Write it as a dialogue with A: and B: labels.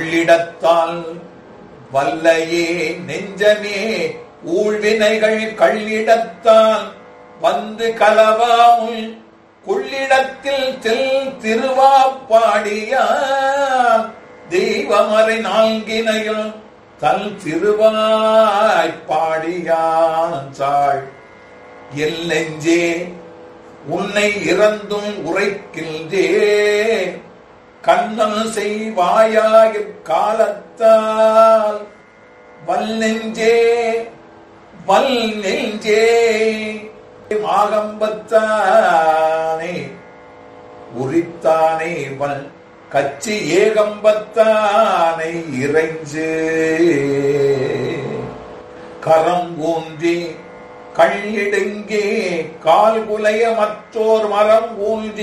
A: உள்ளிடத்தால் வல்லையே நெஞ்சமே ஊழ்வினைகள் கள்ளிடத்தால் வந்து கலவாமுல் கொள்ளிடத்தில் தெல் திருவாப்பாடியார் தெய்வமறை நான்கினையும் தல் திருவாய்ப்பாடியான் சாள் எல்லெஞ்சே உன்னை இறந்தும் உரைக்கின்றே கண்ணல் செய்வாயாயிற் காலத்தால் வல் நெஞ்சே வல் நெஞ்சே மாகம்பத்தானே உரித்தானே வல் கச்சி ஏகம்பத்தானை இறைஞ்சு கரம் ஊன்றி கள்ளிடுங்கே கால் குலைய மற்றோர் மரம் ஊன்றி